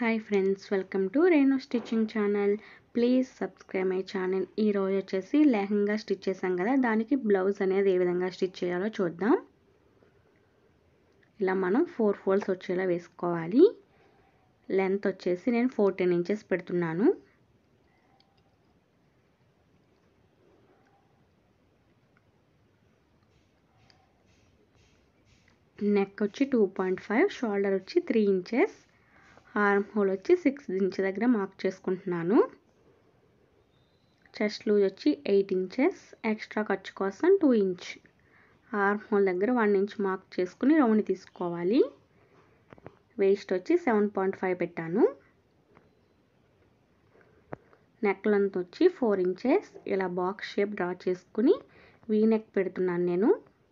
hi friends welcome to Renu stitching channel please subscribe my channel ఈరోజు వచ్చేసి lehenga stitch చేసాం కదా దానికి బ్లౌజ్ అనేది ఏ విధంగా స్టిచ్ చేయాలో చూద్దాం ఇలా మనం ఫోర్ ఫోల్డ్స్ వచ్చేలా వేసుకోవాలి లెంత్ వచ్చేసి నేను ఫోర్టీన్ ఇంచెస్ పెడుతున్నాను నెక్ వచ్చి టూ పాయింట్ ఫైవ్ షోల్డర్ వచ్చి త్రీ ఇంచెస్ ఆర్మ్ హోల్ వచ్చి సిక్స్ ఇంచ్ దగ్గర మార్క్ చేసుకుంటున్నాను చెస్ట్ లూజ్ వచ్చి ఎయిట్ ఇంచెస్ ఎక్స్ట్రా ఖర్చు కోసం టూ ఇంచ్ ఆర్మ్ హోల్ దగ్గర వన్ ఇంచ్ మార్క్ చేసుకుని రౌండ్ తీసుకోవాలి వేస్ట్ వచ్చి సెవెన్ పాయింట్ ఫైవ్ పెట్టాను నెక్ లెంత్ వచ్చి ఫోర్ ఇంచెస్ ఇలా బాక్స్ షేప్ డ్రా చేసుకుని వీ నెక్ పెడుతున్నాను నేను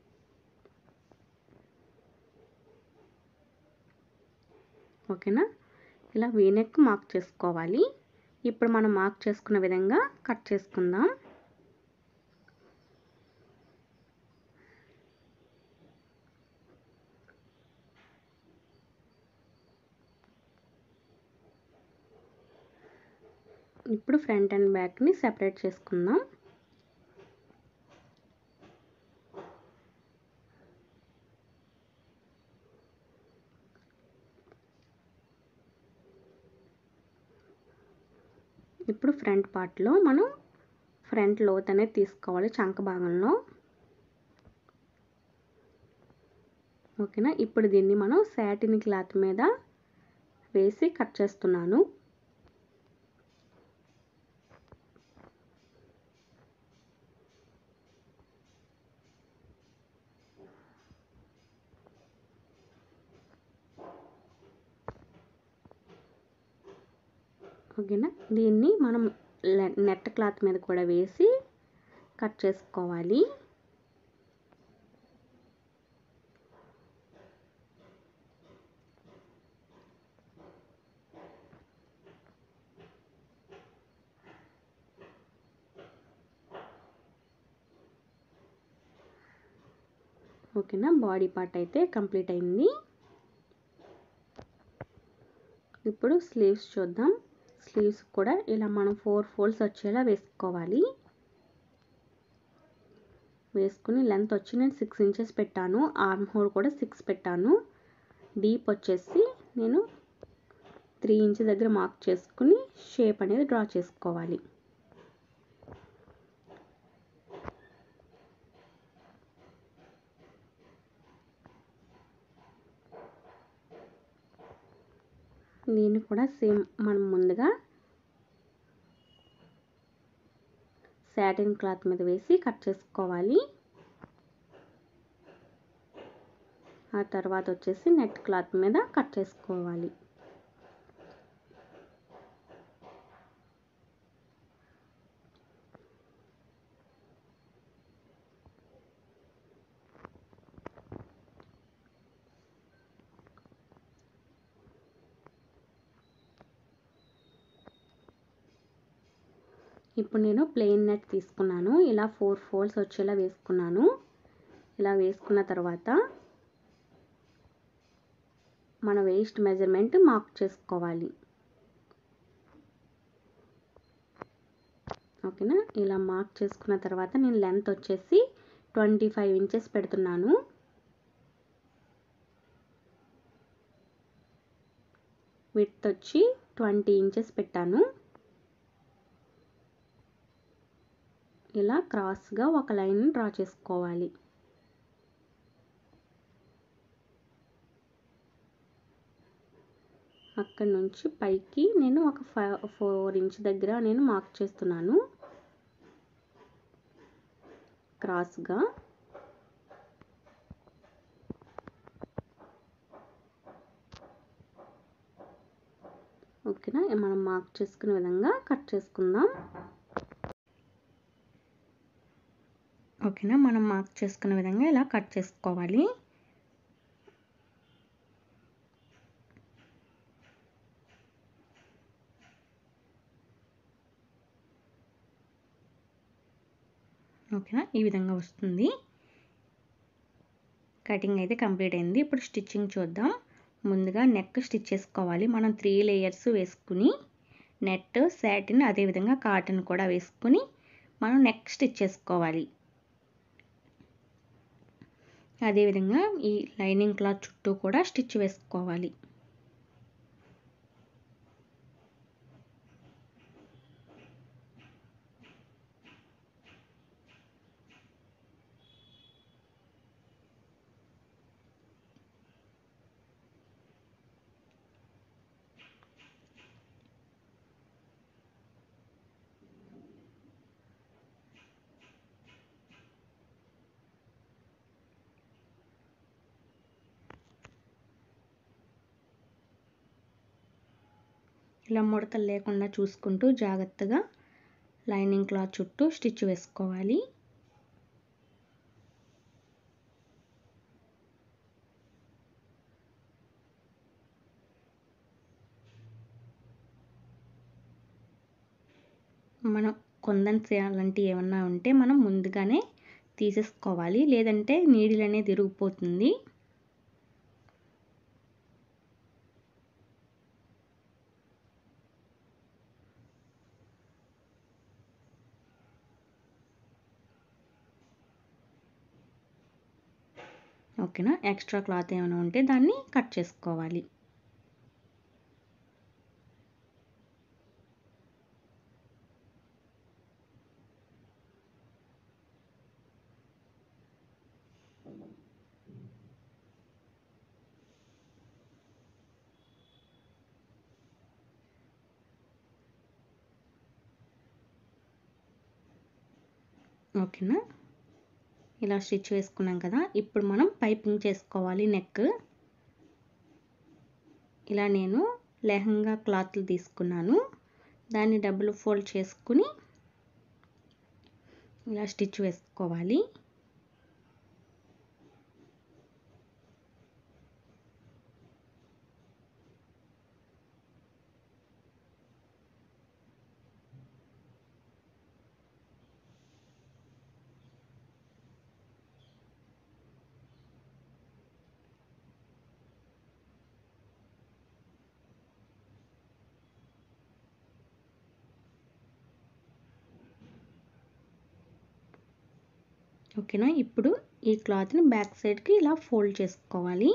ఓకేనా ఇలా వీనెక్ మార్క్ చేసుకోవాలి ఇప్పుడు మనం మార్క్ చేసుకున్న విధంగా కట్ చేసుకుందాం ఇప్పుడు ఫ్రంట్ అండ్ బ్యాక్ని సెపరేట్ చేసుకుందాం ఇప్పుడు ఫ్రంట్ పార్ట్లో మనం ఫ్రంట్ లోత్ అనేది తీసుకోవాలి చంక భాగంలో ఓకేనా ఇప్పుడు దీన్ని మనం శాటిన్ క్లాత్ మీద వేసి కట్ చేస్తున్నాను ఓకేనా దీన్ని మనం నెట్ క్లాత్ మీద కూడా వేసి కట్ చేసుకోవాలి ఓకేనా బాడీ పార్ట్ అయితే కంప్లీట్ అయింది ఇప్పుడు స్లీవ్స్ చూద్దాం స్లీవ్స్ కూడా ఇలా మనం ఫోర్ ఫోల్డ్స్ వచ్చేలా వేసుకోవాలి వేసుకుని లెంత్ వచ్చి నేను సిక్స్ ఇంచెస్ పెట్టాను ఆర్మ్ హోల్ కూడా సిక్స్ పెట్టాను డీప్ వచ్చేసి నేను త్రీ ఇంచ్ దగ్గర మార్క్ చేసుకుని షేప్ అనేది డ్రా చేసుకోవాలి దీన్ని కూడా సేమ్ మనం ముందుగా సాటిన్ క్లాత్ మీద వేసి కట్ చేసుకోవాలి ఆ తర్వాత వచ్చేసి నెట్ క్లాత్ మీద కట్ చేసుకోవాలి ఇప్పుడు నేను ప్లెయిన్ నెట్ తీసుకున్నాను ఇలా ఫోర్ ఫోల్డ్స్ వచ్చేలా వేసుకున్నాను ఇలా వేసుకున్న తర్వాత మన వేస్ట్ మెజర్మెంట్ మార్క్ చేసుకోవాలి ఓకేనా ఇలా మార్క్ చేసుకున్న తర్వాత నేను లెంత్ వచ్చేసి ట్వంటీ ఫైవ్ ఇంచెస్ పెడుతున్నాను విత్ వచ్చి ట్వంటీ ఇంచెస్ పెట్టాను ఇలా క్రాస్గా ఒక లైన్ డ్రా చేసుకోవాలి అక్కడ నుంచి పైకి నేను ఒక ఫైవ్ ఫోర్ ఇంచ్ దగ్గర నేను మార్క్ చేస్తున్నాను క్రాస్గా ఓకేనా మనం మార్క్ చేసుకునే విధంగా కట్ చేసుకుందాం ఓకేనా మనం మార్క్ చేసుకునే విధంగా ఇలా కట్ చేసుకోవాలి ఓకేనా ఈ విధంగా వస్తుంది కటింగ్ అయితే కంప్లీట్ అయింది ఇప్పుడు స్టిచ్చింగ్ చూద్దాం ముందుగా నెక్ స్టిచ్ చేసుకోవాలి మనం త్రీ లేయర్స్ వేసుకుని నెట్ శాటిన్ అదేవిధంగా కాటన్ కూడా వేసుకుని మనం నెక్ స్టిచ్ చేసుకోవాలి అదేవిధంగా ఈ లైనింగ్ క్లాత్ చుట్టూ కూడా స్టిచ్ వేసుకోవాలి ఇలా ముడతలు లేకుండా చూసుకుంటూ జాగ్రత్తగా లైనింగ్ క్లాత్ చుట్టూ స్టిచ్ వేసుకోవాలి మనం కొందన్స్ అలాంటివి ఏమన్నా ఉంటే మనం ముందుగానే తీసేసుకోవాలి లేదంటే నీడిల్ అనేది తిరిగిపోతుంది ఓకేనా ఎక్స్ట్రా క్లాత్ ఏమైనా ఉంటే దాన్ని కట్ చేసుకోవాలి ఓకేనా ఇలా స్టిచ్ వేసుకున్నాం కదా ఇప్పుడు మనం పైపింగ్ చేసుకోవాలి నెక్ ఇలా నేను లెహంగా క్లాత్లు తీసుకున్నాను దాన్ని డబుల్ ఫోల్డ్ చేసుకుని ఇలా స్టిచ్ వేసుకోవాలి ఓకేనా ఇప్పుడు ఈ క్లాత్ని బ్యాక్ సైడ్కి ఇలా ఫోల్డ్ చేసుకోవాలి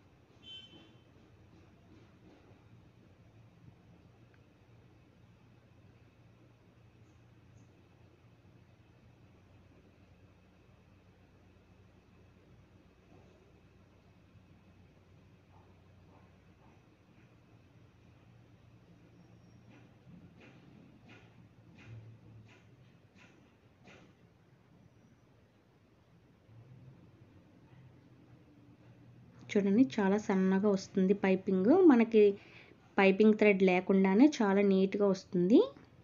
చూడండి చాలా సన్నగా వస్తుంది పైపింగ్ మనకి పైపింగ్ థ్రెడ్ లేకుండానే చాలా నీట్గా వస్తుంది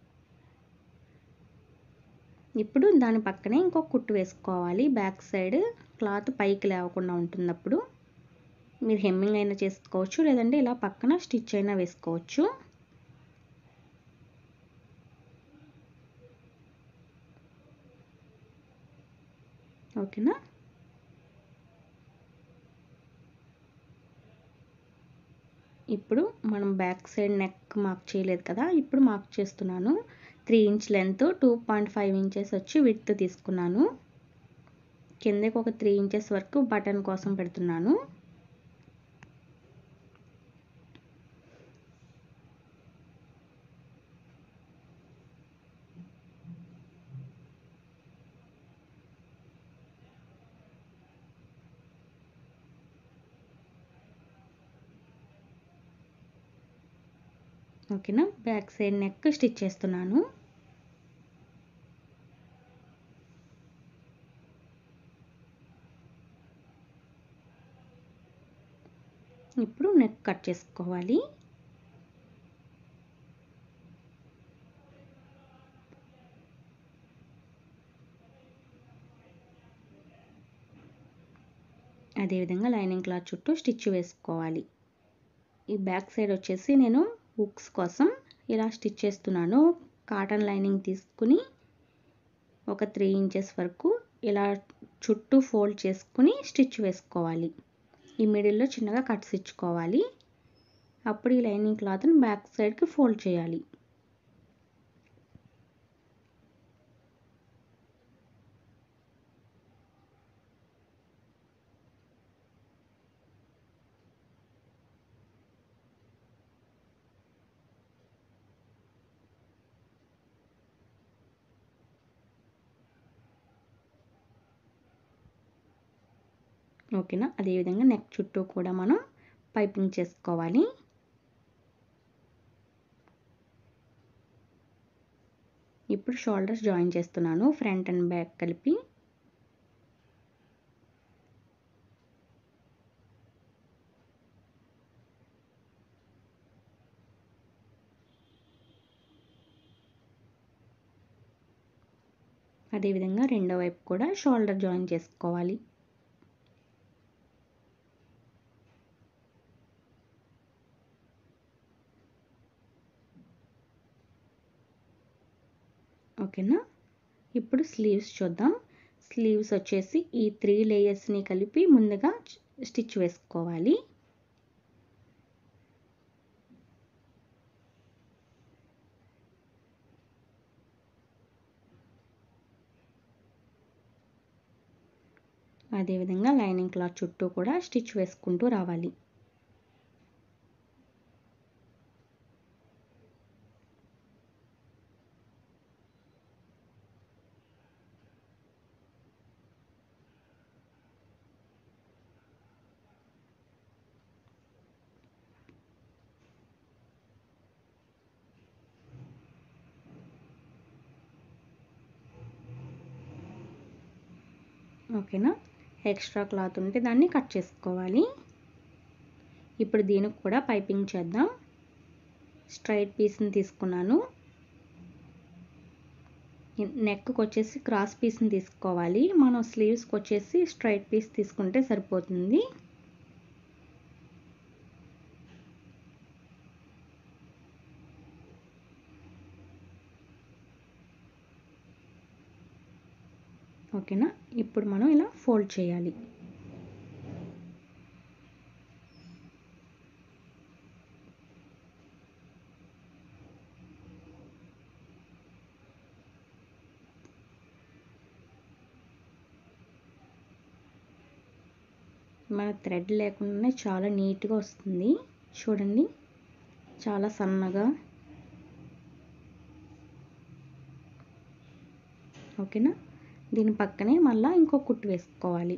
ఇప్పుడు దాని పక్కనే ఇంకొక కుట్టు వేసుకోవాలి బ్యాక్ సైడ్ క్లాత్ పైకి లేవకుండా ఉంటున్నప్పుడు మీరు హెమ్మింగ్ అయినా చేసుకోవచ్చు లేదంటే ఇలా పక్కన స్టిచ్ అయినా వేసుకోవచ్చు ఓకేనా ఇప్పుడు మనం బ్యాక్ సైడ్ నెక్ మార్క్ చేయలేదు కదా ఇప్పుడు మార్క్ చేస్తున్నాను three inch length two point five inches వచ్చి విడ్త్ తీసుకున్నాను కిందకి ఒక త్రీ ఇంచెస్ వరకు బటన్ కోసం పెడుతున్నాను ఓకేనా బ్యాక్ సైడ్ నెక్ స్టిచ్ చేస్తున్నాను ఇప్పుడు నెక్ కట్ చేసుకోవాలి అదేవిధంగా లైనింగ్ క్లాత్ చుట్టూ స్టిచ్ వేసుకోవాలి ఈ బ్యాక్ సైడ్ వచ్చేసి నేను హుక్స్ కోసం ఇలా స్టిచ్ చేస్తున్నాను కాటన్ లైనింగ్ తీసుకుని ఒక త్రీ ఇంచెస్ వరకు ఇలా చుట్టూ ఫోల్డ్ చేసుకుని స్టిచ్ వేసుకోవాలి ఈ మిడిల్లో చిన్నగా కట్స్ ఇచ్చుకోవాలి అప్పుడు ఈ లైనింగ్ క్లాత్ని బ్యాక్ సైడ్కి ఫోల్డ్ చేయాలి ఓకేనా అదేవిధంగా నెక్ చుట్టూ కూడా మనం పైపింగ్ చేసుకోవాలి ఇప్పుడు షోల్డర్స్ జాయిన్ చేస్తున్నాను ఫ్రంట్ అండ్ బ్యాక్ కలిపి అదేవిధంగా రెండో వైపు కూడా షోల్డర్ జాయిన్ చేసుకోవాలి ఓకేనా ఇప్పుడు స్లీవ్స్ చూద్దాం స్లీవ్స్ వచ్చేసి ఈ త్రీ లేయర్స్ని కలిపి ముందుగా స్టిచ్ వేసుకోవాలి అదేవిధంగా లైనింగ్ క్లాత్ చుట్టూ కూడా స్టిచ్ వేసుకుంటూ రావాలి ఓకేనా ఎక్స్ట్రా క్లాత్ ఉంటే దాన్ని కట్ చేసుకోవాలి ఇప్పుడు దీనికి కూడా పైపింగ్ చేద్దాం స్ట్రైట్ పీస్ని తీసుకున్నాను నెక్కి వచ్చేసి క్రాస్ పీస్ని తీసుకోవాలి మనం స్లీవ్స్కి వచ్చేసి స్ట్రైట్ పీస్ తీసుకుంటే సరిపోతుంది ఓకేనా ఇప్పుడు మనం ఇలా ఫోల్డ్ చేయాలి మన థ్రెడ్ లేకుండానే చాలా నీట్గా వస్తుంది చూడండి చాలా సన్నగా ఓకేనా దీని పక్కనే మళ్ళీ ఇంకో కుట్టు వేసుకోవాలి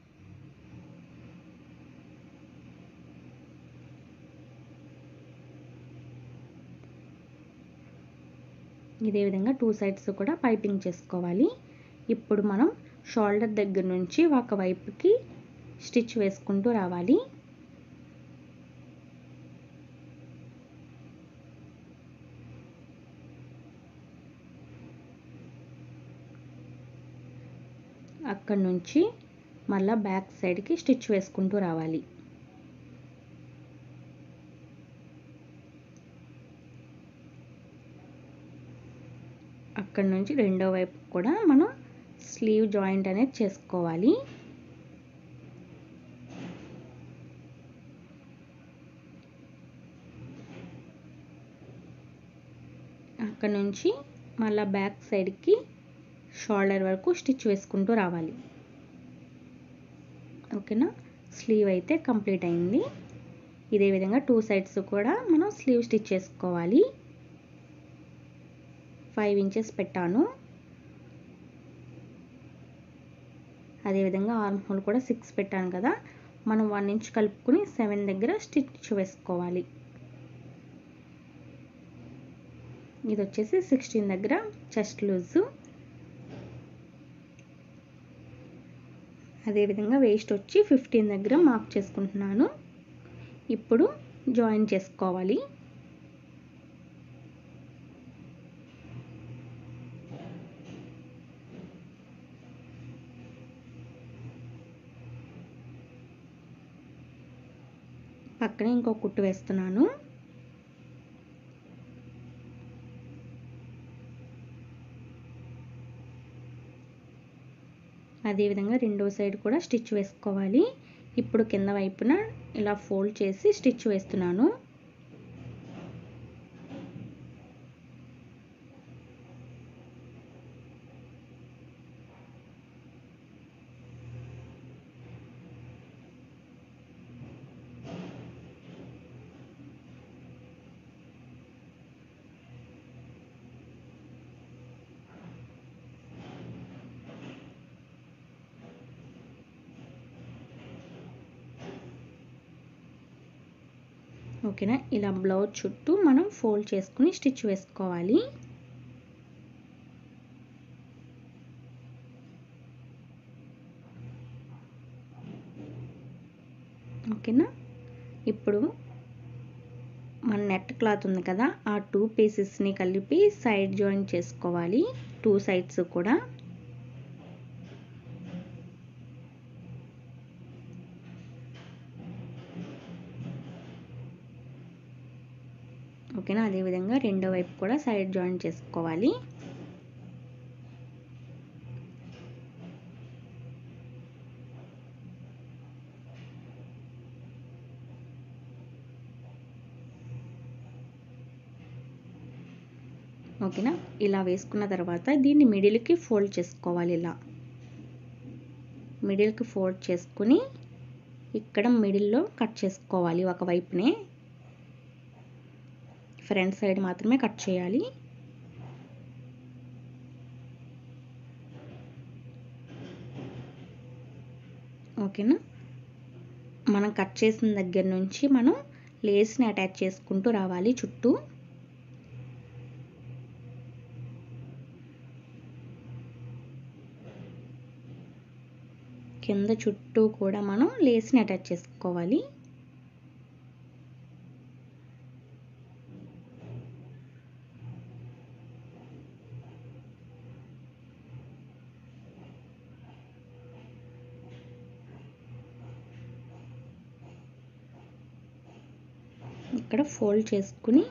ఇదే విధంగా టూ సైడ్స్ కూడా పైపింగ్ చేసుకోవాలి ఇప్పుడు మనం షోల్డర్ దగ్గర నుంచి ఒక వైపుకి స్టిచ్ వేసుకుంటూ రావాలి అక్కడ నుంచి మళ్ళా బ్యాక్ సైడ్కి స్టిచ్ వేసుకుంటూ రావాలి అక్కడ నుంచి రెండో వైపు కూడా మనం స్లీవ్ జాయింట్ అనేది చేసుకోవాలి అక్కడ నుంచి మళ్ళీ బ్యాక్ సైడ్కి షోల్డర్ వరకు స్టిచ్ వేసుకుంటూ రావాలి ఓకేనా స్లీవ్ అయితే కంప్లీట్ అయింది ఇదే విధంగా టూ సైడ్స్ కూడా మనం స్లీవ్ స్టిచ్ చేసుకోవాలి ఫైవ్ ఇంచెస్ పెట్టాను అదేవిధంగా ఆర్మ్ హోల్ కూడా సిక్స్ పెట్టాను కదా మనం వన్ ఇంచ్ కలుపుకుని సెవెన్ దగ్గర స్టిచ్ వేసుకోవాలి ఇది వచ్చేసి సిక్స్టీన్ దగ్గర చెస్ట్ లూజు అదేవిధంగా వేస్ట్ వచ్చి ఫిఫ్టీన్ దగ్గర మార్క్ చేసుకుంటున్నాను ఇప్పుడు జాయిన్ చేసుకోవాలి పక్కనే ఇంకో కుట్టు వేస్తున్నాను అదేవిధంగా రెండో సైడ్ కూడా స్టిచ్ వేసుకోవాలి ఇప్పుడు కింద వైపున ఇలా ఫోల్డ్ చేసి స్టిచ్ వేస్తున్నాను ఓకేనా ఇలా బ్లౌజ్ చుట్టూ మనం ఫోల్డ్ చేసుకుని స్టిచ్ వేసుకోవాలి ఓకేనా ఇప్పుడు మన నెట్ క్లాత్ ఉంది కదా ఆ టూ పీసెస్ని కలిపి సైడ్ జాయిన్ చేసుకోవాలి టూ సైడ్స్ కూడా ఓకేనా అదేవిధంగా రెండో వైపు కూడా సైడ్ జాయిన్ చేసుకోవాలి ఓకేనా ఇలా వేసుకున్న తర్వాత దీన్ని మిడిల్కి ఫోల్డ్ చేసుకోవాలి ఇలా మిడిల్కి ఫోల్డ్ చేసుకుని ఇక్కడ మిడిల్లో కట్ చేసుకోవాలి ఒక వైపునే ఫ్రంట్ సైడ్ మాత్రమే కట్ చేయాలి ఓకేనా మనం కట్ చేసిన దగ్గర నుంచి మనం లేస్ని అటాచ్ చేసుకుంటూ రావాలి చుట్టూ కింద చుట్టూ కూడా మనం లేస్ని అటాచ్ చేసుకోవాలి ఇక్కడ ఫోల్డ్ చేసుకుని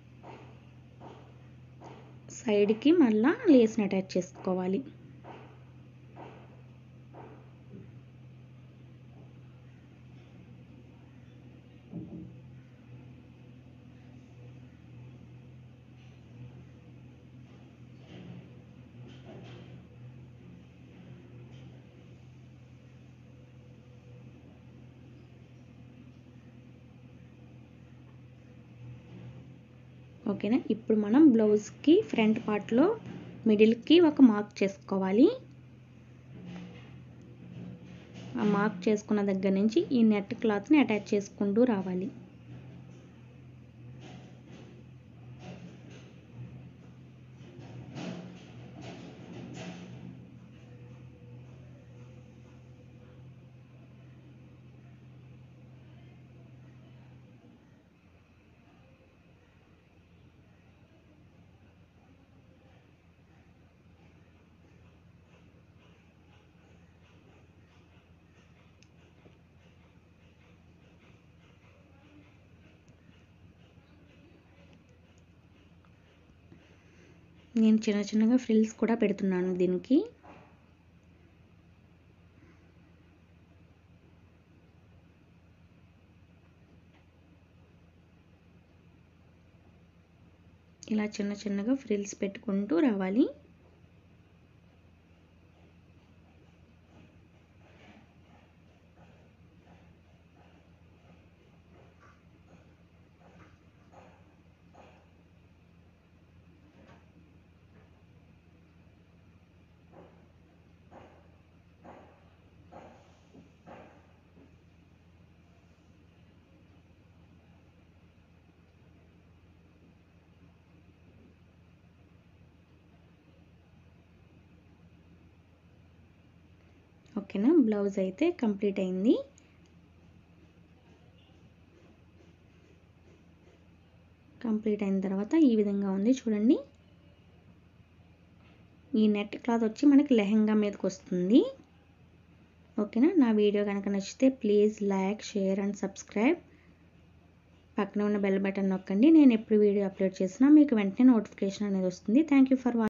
సైడ్కి మళ్ళా లేస్ని అటాచ్ చేసుకోవాలి ఓకేనా ఇప్పుడు మనం బ్లౌజ్కి ఫ్రంట్ పార్ట్లో మిడిల్కి ఒక మార్క్ చేసుకోవాలి ఆ మార్క్ చేసుకున్న దగ్గర నుంచి ఈ నెట్ క్లాత్ని అటాచ్ చేసుకుంటూ రావాలి నేను చిన్న చిన్నగా ఫ్రిల్స్ కూడా పెడుతున్నాను దీనికి ఇలా చిన్న చిన్నగా ఫ్రిల్స్ పెట్టుకుంటూ రావాలి ఓకేనా బ్లౌజ్ అయితే కంప్లీట్ అయింది కంప్లీట్ అయిన తర్వాత ఈ విధంగా ఉంది చూడండి ఈ నెట్ క్లాత్ వచ్చి మనకి లెహంగా మీదకి వస్తుంది ఓకేనా నా వీడియో కనుక నచ్చితే please like share and subscribe పక్కన ఉన్న బెల్ బటన్ నొక్కండి నేను ఎప్పుడు వీడియో అప్లోడ్ చేసినా మీకు వెంటనే నోటిఫికేషన్ అనేది వస్తుంది థ్యాంక్ యూ ఫర్ వాచింగ్